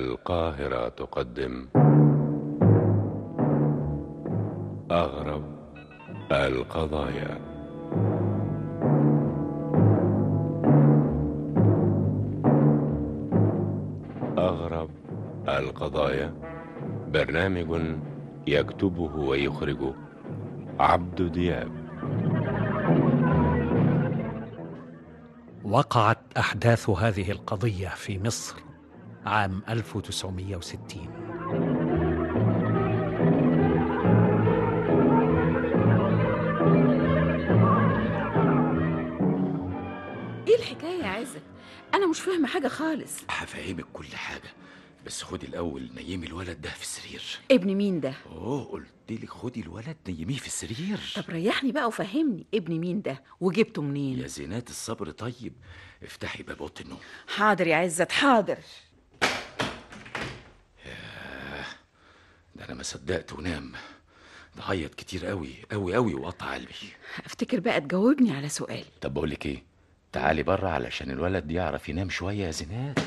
القاهرة تقدم أغرب القضايا أغرب القضايا برنامج يكتبه ويخرجه عبد دياب وقعت أحداث هذه القضية في مصر عام 1960 ايه الحكايه يا عزت انا مش فاهمه حاجه خالص هفهمك كل حاجة بس خدي الأول نيمي الولد ده في السرير ابن مين ده أوه قلت لك خدي الولد نيميه في السرير طب ريحني بقى وفهمني ابن مين ده وجبته يا منين زينات الصبر طيب افتحي باب أوضة النوم حاضر يا عزت حاضر ده أنا ما صدقت ونام ده عيط كتير قوي قوي قوي وقطع قلبي افتكر بقى تجاوبني على سؤالي طب بقول لك إيه تعالي بره علشان الولد يعرف ينام شوية يا زينات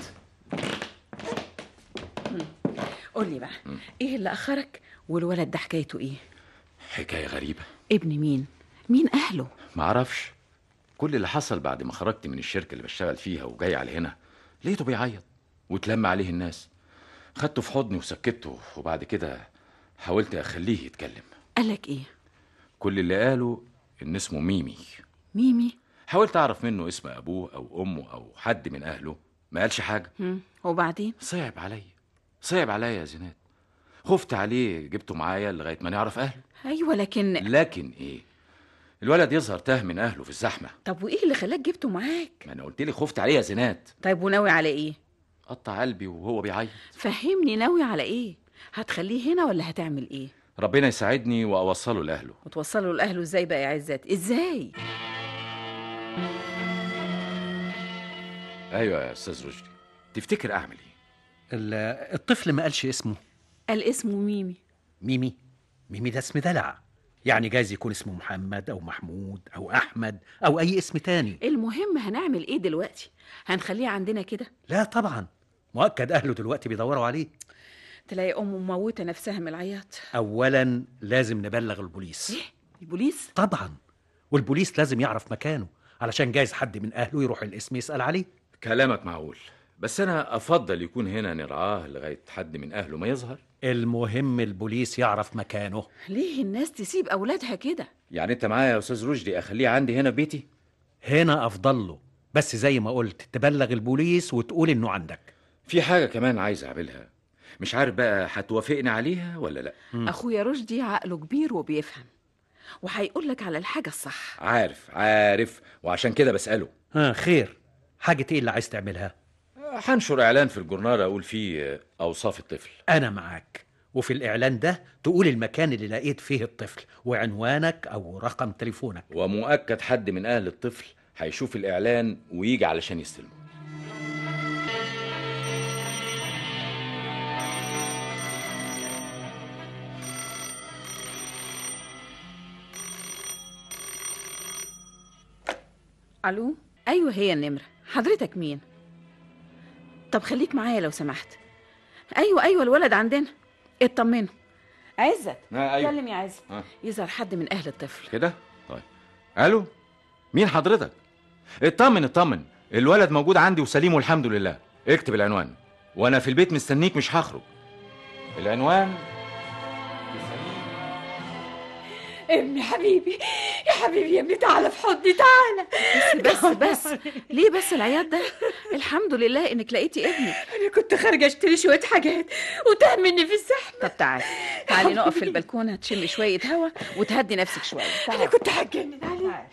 قولي بقى ايه اللي اخرك والولد ده حكايته ايه حكاية غريبة ابن مين مين اهله معرفش كل اللي حصل بعد ما خرجت من الشركة اللي بشتغل فيها وجاي على هنا لقيته بيعيط واتلم عليه الناس خدته في حضني وسكته وبعد كده حاولت أخليه يتكلم قالك ايه كل اللي قاله إن اسمه ميمي ميمي حاولت أعرف منه اسم أبوه أو أمه أو حد من أهله ما قالش حاجة هم. وبعدين صعب عليا صعب عليا يا زينات خفت عليه جبته معايا لغاية ما نعرف أهله ايوه لكن لكن إيه الولد يظهر تاه من أهله في الزحمة طب وايه اللي خلاك جبته معاك ما أنا قلت لك خفت عليه يا زينات طيب وناوي على ايه قطع قلبي وهو بيعيط فهمني ناوي على ايه هتخليه هنا ولا هتعمل ايه ربنا يساعدني واوصله لاهله وتوصله لاهله ازاي بقى يا عزت ازاي ايوه يا استاذ رشدي تفتكر اعمل ايه ال- الطفل ما قالش اسمه قال اسمه ميمي ميمي ميمي ده اسم دلع يعني جايز يكون اسمه محمد أو محمود أو أحمد أو أي اسم تاني المهم هنعمل ايه دلوقتي هنخليه عندنا كده لا طبعا مؤكد أهله دلوقتي بيدوروا عليه تلاقي امه مموته نفسها من العياط أولا لازم نبلغ البوليس ايه البوليس طبعا والبوليس لازم يعرف مكانه علشان جايز حد من أهله يروح الاسم يسأل عليه كلامك معقول بس انا افضل يكون هنا نرعاه لغايه حد من اهله ما يظهر المهم البوليس يعرف مكانه ليه الناس تسيب اولادها كده يعني انت معايا يا استاذ رشدي اخليه عندي هنا في بيتي هنا أفضل له بس زي ما قلت تبلغ البوليس وتقول إنه عندك في حاجه كمان عايز اعملها مش عارف بقى هتوافقني عليها ولا لا اخويا رشدي عقله كبير وبيفهم وهيقول لك على الحاجه الصح عارف عارف وعشان كده بساله ها خير حاجة إيه اللي عايز تعملها هنشر اعلان في الجورنال اقول فيه اوصاف الطفل أنا معاك وفي الإعلان ده تقول المكان اللي لقيت فيه الطفل وعنوانك أو رقم تليفونك ومؤكد حد من اهل الطفل هيشوف الاعلان ويجي علشان يستلمه الو ايوه هي النمره حضرتك مين طب خليك معايا لو سمحت ايوه ايوه الولد عندنا اطمنوا عزت آه، أيوة. كلم يا عزت آه. يظهر حد من اهل الطفل كده طيب الو مين حضرتك اطمن اطمن الولد موجود عندي وسليم والحمد لله اكتب العنوان وانا في البيت مستنيك مش هخرج العنوان ابني حبيبي يا حبيبي يا ابني تعالى في حضني تعالى بس بس بس ليه بس العياط ده الحمد لله انك لقيتي ابني انا كنت خارجه اشتري شويه حاجات وتاه مني في الزحمه طب تعالي تعالي نقف في البلكونه تشمي شويه هوا وتهدي نفسك شويه انا تعالي كنت هتجنن عليك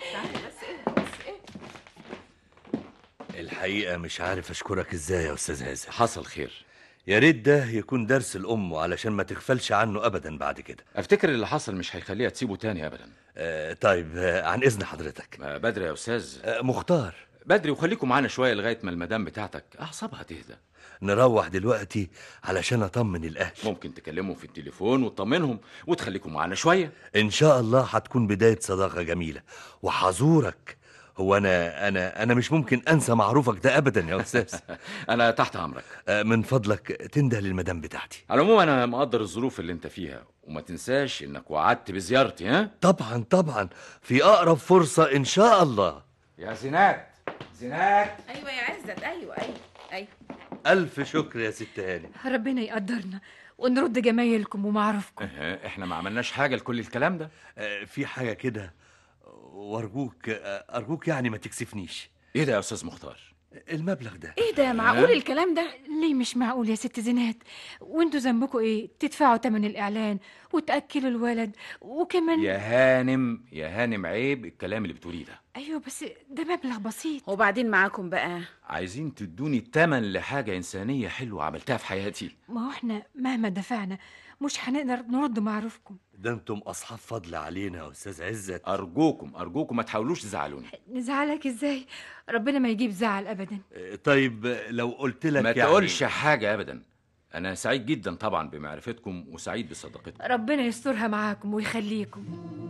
الحقيقة مش عارف أشكرك إزاي يا أستاذ هازم حصل خير يا ريت ده يكون درس لأمه علشان ما تغفلش عنه أبدا بعد كده افتكر اللي حصل مش هيخليها تسيبه تاني ابدا آه طيب آه عن إذن حضرتك ما بدري يا استاذ آه مختار بدري وخليكم معانا شويه لغايه ما المدام بتاعتك اعصابها تهدى نروح دلوقتي علشان أطمن الأهل ممكن تكلمهم في التليفون وتطمنهم وتخليكم معانا شويه إن شاء الله هتكون بداية صداقة جميلة وحزورك هو انا انا انا مش ممكن انسى معروفك ده ابدا يا استاذ انا تحت امرك آه، من فضلك تنده للمدام بتاعتي على العموم انا مقدر الظروف اللي انت فيها وما تنساش انك وعدت بزيارتي ها طبعا طبعا في اقرب فرصه ان شاء الله يا زينات زينات ايوه يا عزت ايوه ايوه ايوه الف شكر يا ست هاني ربنا يقدرنا ونرد جمايلكم ومعروفكم إه، احنا ما عملناش حاجه لكل الكلام ده آه، في حاجه كده وارجوك آه، ارجوك يعني ما تكسفنيش ايه ده يا استاذ مختار المبلغ ده ايه ده معقول الكلام ده ليه مش معقول يا ست زينات وانتوا ذنبكم ايه تدفعوا تمن الاعلان وتاكلوا الولد وكمان يا هانم يا هانم عيب الكلام اللي بتقوليه ده ايوه بس ده مبلغ بسيط وبعدين معاكم بقى عايزين تدوني تمن لحاجه انسانيه حلوه عملتها في حياتي ما هو احنا مهما دفعنا مش هنقدر نرد معروفكم ده انتم اصحاب فضل علينا يا استاذ عزت ارجوكم ارجوكم ما تحاولوش تزعلوني نزعلك ازاي ربنا ما يجيب زعل ابدا آه، طيب آه، لو قلت لك ما يعني تقولش حاجه ابدا انا سعيد جدا طبعا بمعرفتكم وسعيد بصداقتكم ربنا يسترها معاكم ويخليكم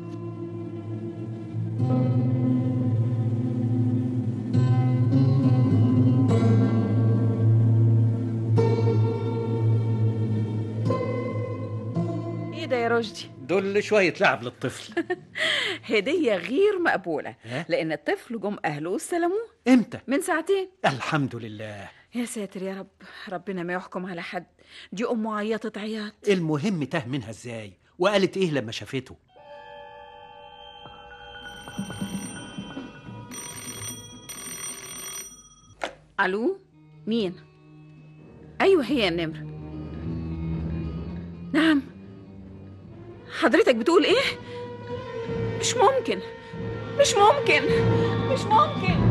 ايه ده يا رشدي دول شويه لعب للطفل هديه غير مقبوله ها؟ لان الطفل جم اهله واستلموه امتى من ساعتين الحمد لله يا ساتر يا رب ربنا ما يحكم على حد دي امه عيطت عياط المهم تاه منها ازاي وقالت ايه لما شافته الو مين ايوه هي النمر نعم حضرتك بتقول ايه مش ممكن مش ممكن مش ممكن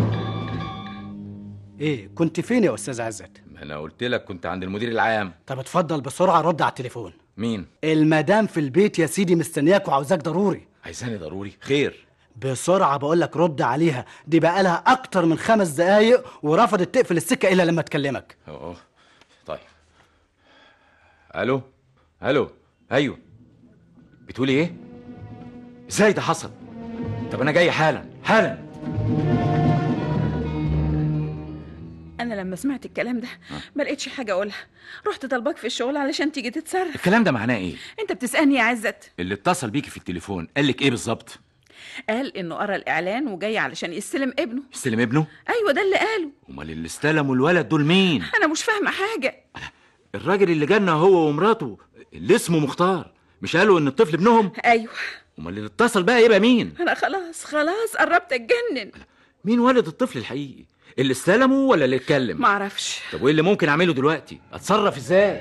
ايه كنت فين يا استاذ عزت ما انا قلت لك كنت عند المدير العام طب اتفضل بسرعه رد على التليفون مين المدام في البيت يا سيدي مستنياك وعاوزاك ضروري عايزاني ضروري خير بسرعه بقول لك رد عليها دي بقالها اكتر من خمس دقايق ورفضت تقفل السكه الا لما تكلمك اه طيب الو الو ايوه بتقولي ايه ازاي ده حصل طب انا جاي حالا حالا انا لما سمعت الكلام ده ما لقيتش حاجه اقولها رحت طلبك في الشغل علشان تيجي تتصرف الكلام ده معناه ايه انت بتسالني يا عزت اللي اتصل بيكي في التليفون قال لك ايه بالظبط قال انه قرا الاعلان وجاي علشان يستلم ابنه استلم ابنه ايوه ده اللي قاله امال اللي استلموا الولد دول مين انا مش فاهمه حاجه الراجل اللي جالنا هو ومراته اللي اسمه مختار مش قالوا ان الطفل ابنهم ايوه امال اللي اتصل بقى يبقى مين انا خلاص خلاص قربت اتجنن مين والد الطفل الحقيقي اللي استلمه ولا اللي اتكلم معرفش طب وايه اللي ممكن اعمله دلوقتي اتصرف ازاي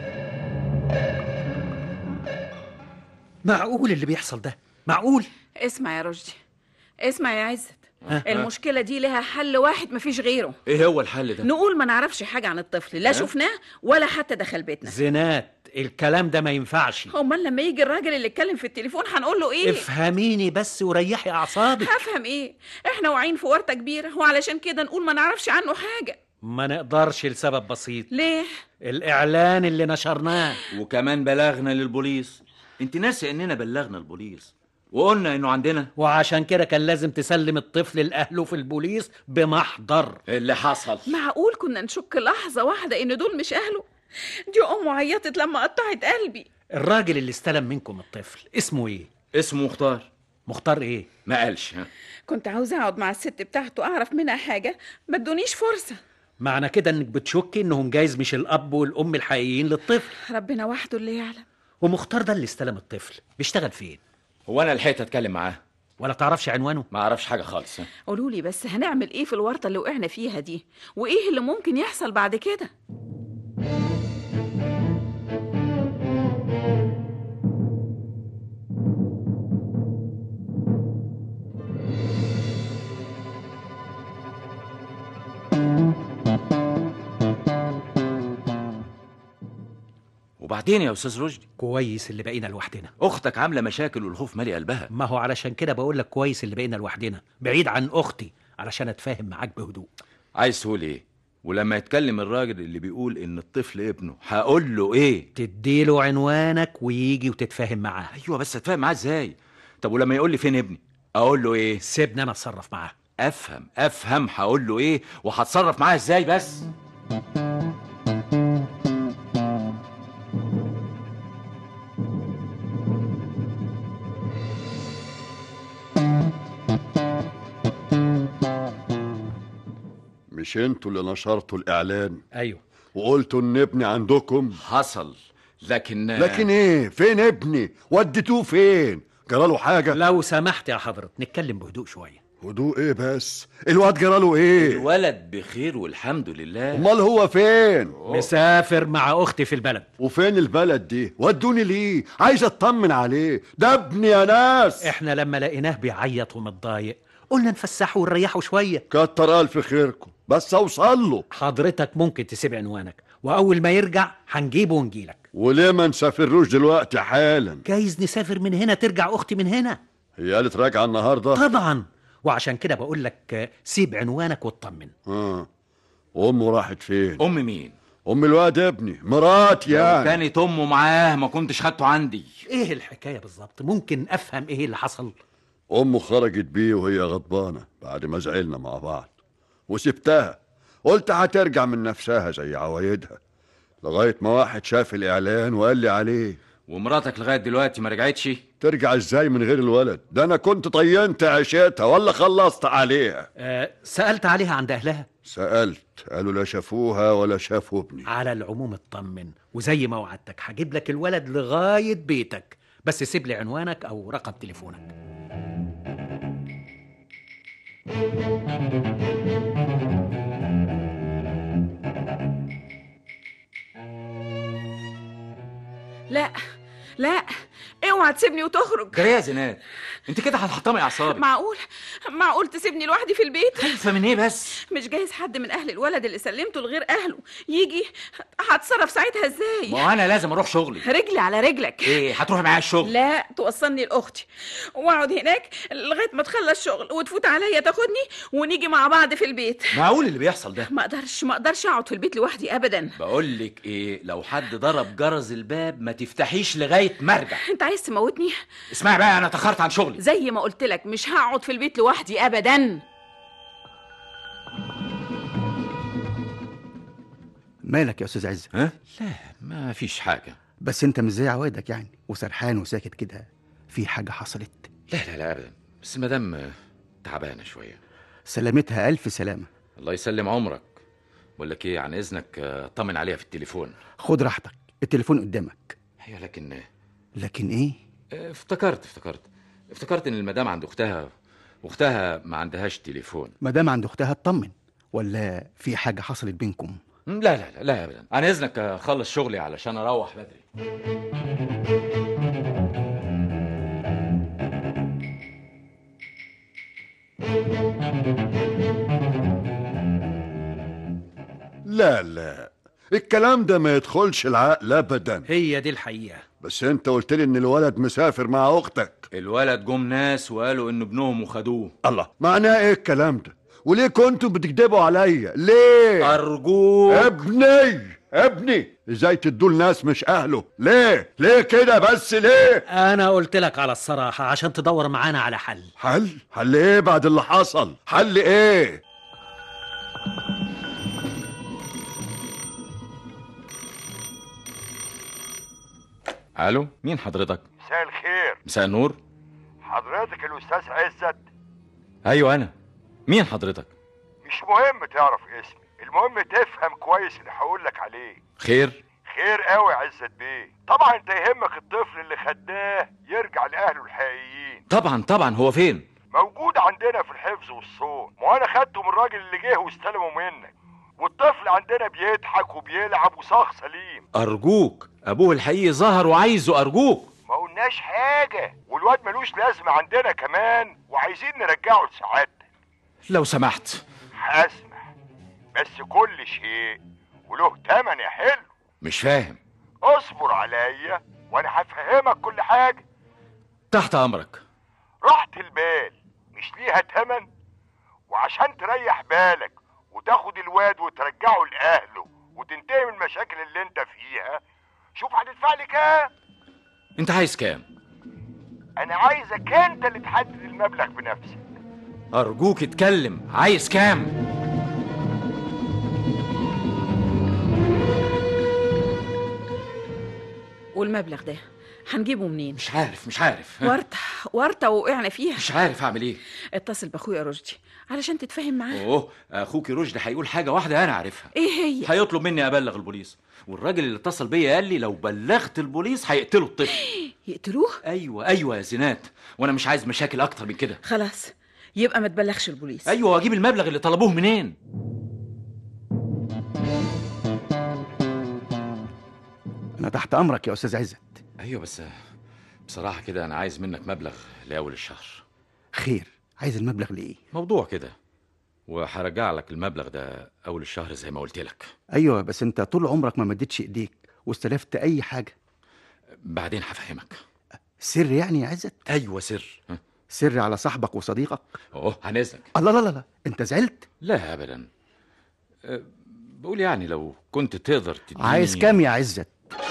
معقول اللي بيحصل ده معقول اسمع يا رشدي اسمع يا عزت ها؟ المشكله دي لها حل واحد مفيش غيره ايه هو الحل ده نقول ما نعرفش حاجه عن الطفل لا شفناه ولا حتى دخل بيتنا زينات الكلام ده ما ينفعش امال لما يجي الراجل اللي اتكلم في التليفون هنقول له ايه افهميني بس وريحي اعصابك هفهم ايه احنا واعيين في ورطه كبيره وعلشان كده نقول ما نعرفش عنه حاجه ما نقدرش لسبب بسيط ليه الاعلان اللي نشرناه وكمان بلغنا للبوليس انت ناسي اننا بلغنا البوليس وقلنا انه عندنا وعشان كده كان لازم تسلم الطفل لاهله في البوليس بمحضر اللي حصل معقول كنا نشك لحظه واحده ان دول مش اهله دي امه عيطت لما قطعت قلبي الراجل اللي استلم منكم الطفل اسمه ايه اسمه مختار مختار ايه ما قالش ها كنت عاوزه اقعد مع الست بتاعته اعرف منها حاجه ما ادونيش فرصه معنى كده انك بتشكي انهم جايز مش الاب والام الحقيقيين للطفل ربنا وحده اللي يعلم ومختار ده اللي استلم الطفل بيشتغل فين هو انا لحقت اتكلم معاه ولا تعرفش عنوانه ما اعرفش حاجه خالص ها؟ قولوا لي بس هنعمل ايه في الورطه اللي وقعنا فيها دي وايه اللي ممكن يحصل بعد كده وبعدين يا استاذ رشدي كويس اللي بقينا لوحدنا اختك عامله مشاكل والخوف مالي قلبها ما هو علشان كده بقول لك كويس اللي بقينا لوحدنا بعيد عن اختي علشان اتفاهم معاك بهدوء عايز تقول ايه ولما يتكلم الراجل اللي بيقول ان الطفل ابنه هقول له ايه تديله عنوانك ويجي وتتفاهم معاه ايوه بس اتفاهم معاه ازاي طب ولما يقول لي فين ابني اقول له ايه سيبني انا اتصرف معاه افهم افهم هقول له ايه وهتصرف معاه ازاي بس مش انتوا اللي نشرتوا الاعلان ايوه وقلتوا ان ابني عندكم حصل لكن لكن ايه فين ابني وديتوه فين جراله حاجه لو سمحت يا حضرة نتكلم بهدوء شوية هدوء ايه بس الواد جراله ايه الولد بخير والحمد لله امال هو فين مسافر مع أختي في البلد وفين البلد دي ودوني ليه عايز اطمن عليه ده ابني يا ناس احنا لما لقيناه بيعيط ومتضايق قلنا نفسحه ونريحه شوية كتر الف خيركم بس اوصل له حضرتك ممكن تسيب عنوانك وأول ما يرجع هنجيبه ونجيلك وليه ما نسافروش دلوقتي حالا جايز نسافر من هنا ترجع أختي من هنا هي قالت راجعه النهارده طبعا وعشان كده بقول لك آه، سيب عنوانك واطمن اه امه راحت فين ام مين ام الواد ابني مرات لو يعني كانت امه معاه ما كنتش خدته عندي ايه الحكاية بالظبط ممكن أفهم ايه اللي حصل امه خرجت بيه وهي غضبانه بعد ما زعلنا مع بعض وسبتها قلت هترجع من نفسها زي عوايدها لغايه ما واحد شاف الاعلان وقال لي عليه ومراتك لغايه دلوقتي ما رجعتش ترجع ازاي من غير الولد ده انا كنت طينت عيشتها ولا خلصت عليها آه سألت عليها عند أهلها سالت قالوا لا شافوها ولا شافوا ابني على العموم اطمن وزي ما وعدتك هجيب لك الولد لغاية بيتك بس سيب لي عنوانك أو رقم تليفونك لا لا اوعى تسيبني وتخرج جري يا زينات انت كده هتحطمي اعصابك معقول معقول تسيبني لوحدي في البيت خايفه من ايه بس مش جايز حد من اهل الولد اللي سلمته لغير اهله يجي هتصرف ساعتها ازاي ما هو انا لازم اروح شغلي رجلي على رجلك ايه هتروحي معايا الشغل لا توصلني لاختي واقعد هناك لغايه ما تخلص شغل وتفوت عليا تاخدني ونيجي مع بعض في البيت معقول اللي بيحصل ده ما اقدرش ما اقدرش اقعد في البيت لوحدي ابدا بقول لك ايه لو حد ضرب جرس الباب ما تفتحيش لغايه ما ارجع انت عايز تموتني اسمعي بقى انا اتاخرت عن شغلي زي ما قلت لك مش هقعد في البيت لوحدي ابدا مالك يا استاذ عز ها لا ما فيش حاجه بس انت مش زي عوايدك يعني وسرحان وساكت كده في حاجه حصلت لا لا لا ابدا بس مدام تعبانه شويه سلامتها الف سلامه الله يسلم عمرك بقول لك ايه عن اذنك آه، اطمن عليها في التليفون خد راحتك التليفون قدامك ايوه لكن آه، لكن ايه افتكرت افتكرت افتكرت ان المدام عند اختها واختها ما عندهاش تليفون ما دام عند اختها اطمن ولا في حاجه حصلت بينكم لا لا لا لا ابدا عن اذنك اخلص شغلي علشان اروح بدري لا لا الكلام ده ما يدخلش العقل ابدا هي دي الحقيقة بس انت قلت لي ان الولد مسافر مع اختك الولد جم ناس وقالوا ان ابنهم وخدوه الله معناه ايه الكلام ده وليه كنتوا بتكدبوا عليا ليه ارجوك ابني ابني ازاي تدوا الناس مش اهله ليه ليه كده بس ليه أنا قلت لك على الصراحة عشان تدور معانا على حل حل حل ايه بعد اللي حصل حل ايه الو مين حضرتك مساء الخير مساء النور حضرتك الاستاذ عزت ايوه انا مين حضرتك مش مهم تعرف اسمي المهم تفهم كويس اللي هقول لك عليه خير خير قوي عزت بيه طبعا انت يهمك الطفل اللي خدناه يرجع لاهله الحقيقيين طبعا طبعا هو فين موجود عندنا في الحفظ والصون ما انا خدته من الراجل اللي جه واستلمه منك والطفل عندنا بيضحك وبيلعب وصاغ سليم ارجوك ابوه الحقيقي ظهر وعايزه ارجوك ما قلناش حاجه والواد ملوش لازمه عندنا كمان وعايزين نرجعه لسعادتك لو سمحت هسمح بس كل شيء وله تمن يا حلو مش فاهم اصبر عليا وانا هفهمك كل حاجه تحت امرك راحة البال مش ليها تمن وعشان تريح بالك وتاخد الواد وترجعه لأهله وتنتهي من المشاكل اللي انت فيها شوف هتدفع لي كام انت عايز كام انا عايزك انت اللي تحدد المبلغ بنفسك ارجوك اتكلم عايز كام والمبلغ ده هنجيبه منين مش عارف مش عارف ورطة ورطة وقعنا فيها مش عارف اعمل ايه اتصل باخويا رشدي علشان تتفاهم معاه اوه اخوك رشدي هيقول حاجه واحده انا عارفها ايه هي هيطلب مني ابلغ البوليس والراجل اللي اتصل بيا قال لي لو بلغت البوليس هيقتلوا الطفل يقتلوه ايوه ايوه يا زينات وانا مش عايز مشاكل اكتر من كده خلاص يبقى ما تبلغش البوليس ايوه واجيب المبلغ اللي طلبوه منين انا تحت امرك يا استاذ عزت ايوه بس بصراحه كده انا عايز منك مبلغ لاول الشهر خير عايز المبلغ لايه موضوع كده وهرجع لك المبلغ ده اول الشهر زي ما قلت لك ايوه بس انت طول عمرك ما مديتش ايديك واستلفت اي حاجه بعدين هفهمك سر يعني يا عزت ايوه سر ها؟ سر على صاحبك وصديقك اوه هنزلك الله لا لا لا انت زعلت لا ابدا أه، بقول يعني لو كنت تقدر تديني عايز كام يا عزت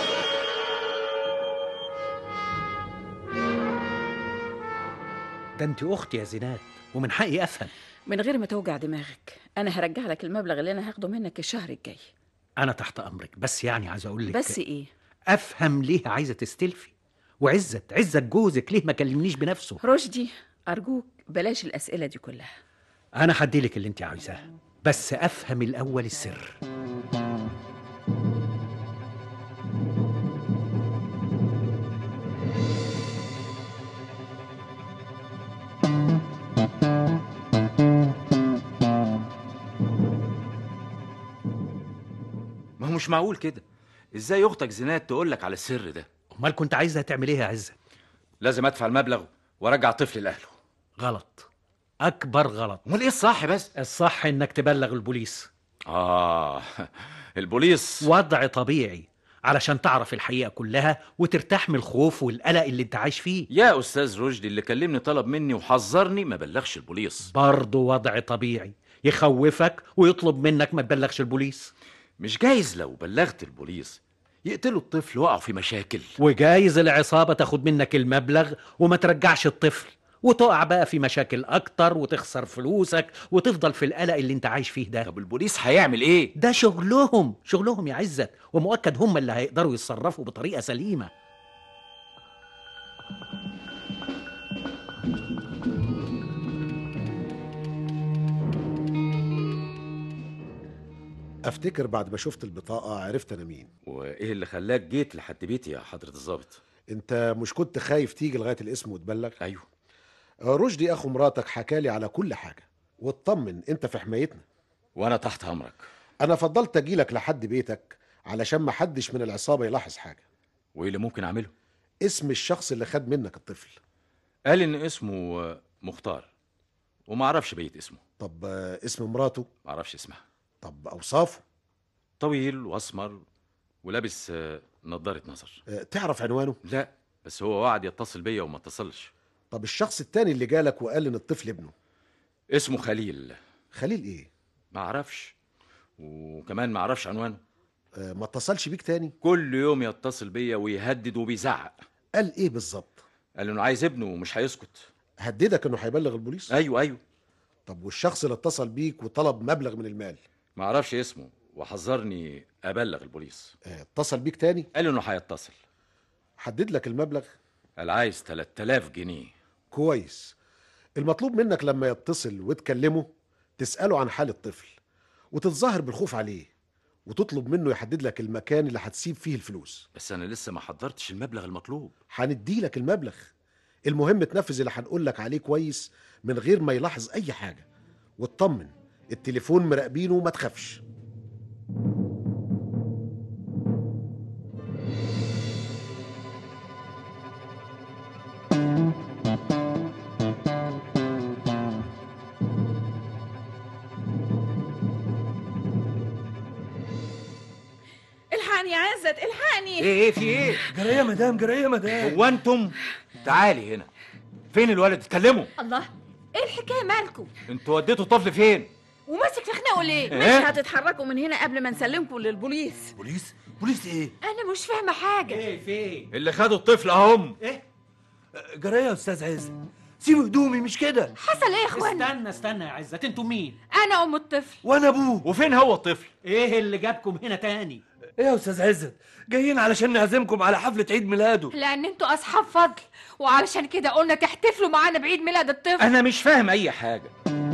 ده انت اختي يا زينات ومن حقي افهم من غير ما توجع دماغك انا هرجع لك المبلغ اللي انا هاخده منك الشهر الجاي انا تحت امرك بس يعني عايز اقول لك بس ايه افهم ليه عايزه تستلفي وعزت عزت جوزك ليه ما كلمنيش بنفسه رشدي ارجوك بلاش الاسئله دي كلها انا هديلك اللي انت عايزاه بس افهم الاول السر ما هو مش معقول كده ازاي اختك زينات تقول لك على السر ده امال كنت عايزها تعمل ايه يا عزت لازم ادفع المبلغ وارجع الطفل لاهله غلط اكبر غلط امال ايه الصح بس الصح انك تبلغ البوليس اه البوليس وضع طبيعي علشان تعرف الحقيقه كلها وترتاح من الخوف والقلق اللي انت عايش فيه يا استاذ رشدي اللي كلمني طلب مني وحذرني ما بلغش البوليس برضه وضع طبيعي يخوفك ويطلب منك ما تبلغش البوليس مش جايز لو بلغت البوليس يقتلوا الطفل وقعوا في مشاكل وجايز العصابة تاخد منك المبلغ وما ترجعش الطفل وتقع بقى في مشاكل أكتر وتخسر فلوسك وتفضل في القلق اللي انت عايش فيه ده طب البوليس هيعمل ايه ده شغلهم شغلهم يا عزت ومؤكد هم اللي هيقدروا يتصرفوا بطريقة سليمة افتكر بعد ما شفت البطاقة عرفت انا مين وايه اللي خلاك جيت لحد بيتي يا حضرة الضابط انت مش كنت خايف تيجي لغاية الاسم وتبلغ ايوه آه، رشدي اخو مراتك حكالي على كل حاجة واطمن انت في حمايتنا وانا تحت امرك انا فضلت اجيلك لحد بيتك علشان ما حدش من العصابة يلاحظ حاجة وايه اللي ممكن اعمله اسم الشخص اللي خد منك الطفل قال ان اسمه آه، مختار وما اعرفش بقيه اسمه طب آه، اسم مراته ما اعرفش اسمها طب اوصافه طويل واسمر ولابس آه، نضاره نظر آه، تعرف عنوانه لا بس هو وعد يتصل بيا وما اتصلش طب الشخص التاني اللي جالك وقال ان الطفل ابنه اسمه خليل خليل ايه ما اعرفش وكمان ما اعرفش عنوانه آه، ما اتصلش بيك تاني كل يوم يتصل بيا ويهدد وبيزعق قال ايه بالظبط قال انه عايز ابنه ومش هيسكت هددك انه هيبلغ البوليس ايوه ايوه طب والشخص اللي اتصل بيك وطلب مبلغ من المال ما اعرفش اسمه وحذرني ابلغ البوليس آه، اتصل بيك تاني قال انه هيتصل حدد لك المبلغ قال عايز 3000 جنيه كويس المطلوب منك لما يتصل وتكلمه تسأله عن حال الطفل وتتظاهر بالخوف عليه وتطلب منه يحدد لك المكان اللي هتسيب فيه الفلوس بس انا لسه ما حضرتش المبلغ المطلوب هندي لك المبلغ المهم تنفذ اللي هنقول لك عليه كويس من غير ما يلاحظ اي حاجة واطمن التليفون مراقبينه وما تخافش الحقني يا عزت الحقني ايه ايه في ايه جرايه يا مدام جرايه يا مدام هو انتم تعالي هنا فين الولد اتكلموا الله ايه الحكايه مالكم انتوا وديتوا الطفل فين وماسك في خناقه ليه مش إيه؟ هتتحركوا من هنا قبل ما نسلمكم للبوليس بوليس بوليس ايه انا مش فاهمه حاجه ايه فين اللي خدوا الطفل اهم ايه جرايه يا استاذ عز سيب هدومي مش كده حصل ايه يا اخوانا استنى استنى يا عزت انتوا مين انا ام الطفل وانا ابوه وفين هو الطفل ايه اللي جابكم هنا تاني ايه يا استاذ عزت جايين علشان نعزمكم على حفله عيد ميلاده لان انتوا اصحاب فضل وعلشان كده قلنا تحتفلوا معانا بعيد ميلاد الطفل انا مش فاهم اي حاجه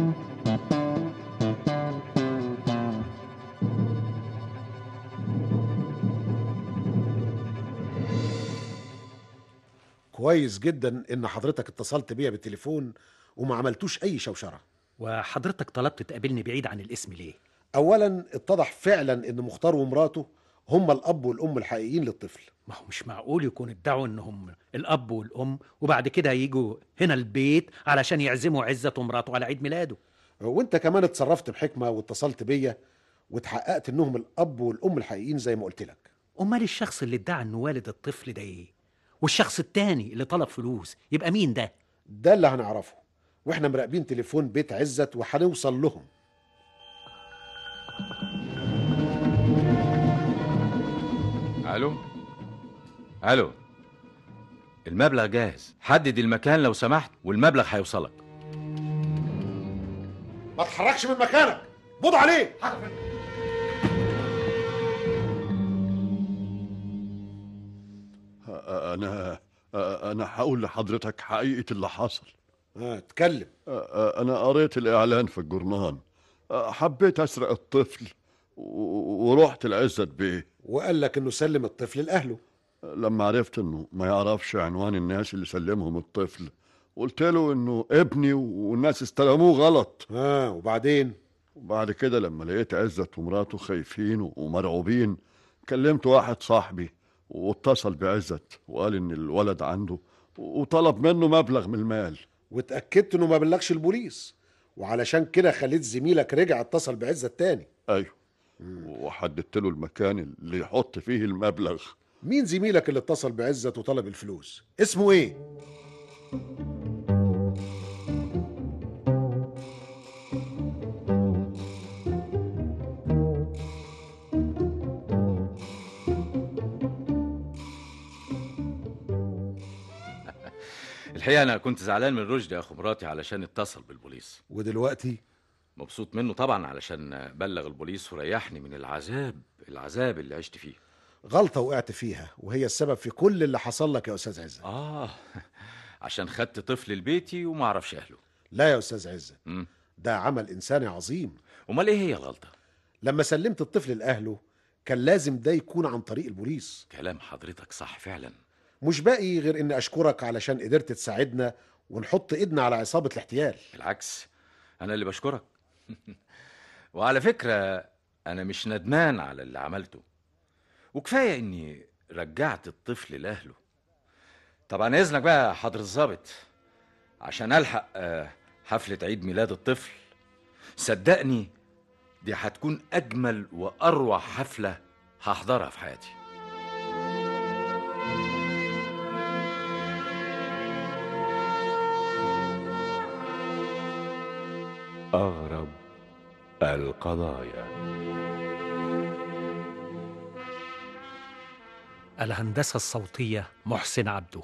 كويس جدا ان حضرتك اتصلت بيا بالتليفون وما عملتوش اي شوشره وحضرتك طلبت تقابلني بعيد عن الاسم ليه اولا اتضح فعلا ان مختار ومراته هما الاب والام الحقيقيين للطفل ما هو مش معقول يكون ادعوا انهم الاب والام وبعد كده يجوا هنا البيت علشان يعزموا عزة ومراته على عيد ميلاده وانت كمان اتصرفت بحكمه واتصلت بيا واتحققت انهم الاب والام الحقيقيين زي ما قلت لك امال الشخص اللي ادعى انه والد الطفل ده ايه والشخص التاني اللي طلب فلوس يبقى مين ده ده اللي هنعرفه واحنا مراقبين تليفون بيت عزت وهنوصل لهم الو الو المبلغ جاهز حدد المكان لو سمحت والمبلغ هيوصلك ما تتحركش من مكانك بض عليه انا انا هقول لحضرتك حقيقه اللي حصل اه اتكلم انا قريت الاعلان في الجورنان حبيت اسرق الطفل و- ورحت لعزت بيه وقال لك انه سلم الطفل لاهله لما عرفت انه ما يعرفش عنوان الناس اللي سلمهم الطفل قلت له انه ابني والناس استلموه غلط اه وبعدين وبعد كده لما لقيت عزت ومراته خايفين ومرعوبين كلمت واحد صاحبي واتصل بعزت وقال ان الولد عنده وطلب منه مبلغ من المال واتاكدت انه ما بلغش البوليس وعلشان كده خليت زميلك رجع اتصل بعزت تاني ايوه وحددت له المكان اللي يحط فيه المبلغ مين زميلك اللي اتصل بعزت وطلب الفلوس اسمه ايه الحقيقه انا كنت زعلان من رشدي يا اخو مراتي علشان اتصل بالبوليس ودلوقتي مبسوط منه طبعا علشان بلغ البوليس وريحني من العذاب العذاب اللي عشت فيه غلطه وقعت فيها وهي السبب في كل اللي حصل لك يا استاذ عزت اه عشان خدت طفل لبيتي وما اعرفش اهله لا يا استاذ عزت مم. ده عمل انساني عظيم امال ايه هي الغلطه لما سلمت الطفل لاهله كان لازم ده يكون عن طريق البوليس كلام حضرتك صح فعلا مش باقي غير اني اشكرك علشان قدرت تساعدنا ونحط ايدنا على عصابه الاحتيال بالعكس انا اللي بشكرك وعلى فكره انا مش ندمان على اللي عملته وكفايه اني رجعت الطفل لاهله طبعا اذنك بقى يا حضر الظابط عشان الحق آه، حفله عيد ميلاد الطفل صدقني دي هتكون اجمل واروع حفله هحضرها في حياتي أغرب القضايا الهندسة الصوتية محسن عبده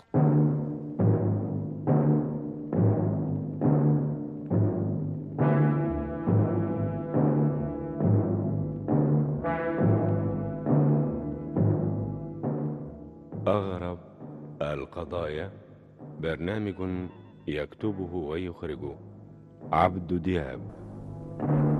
أغرب القضايا برنامج يكتبه ويخرجه عبد دياب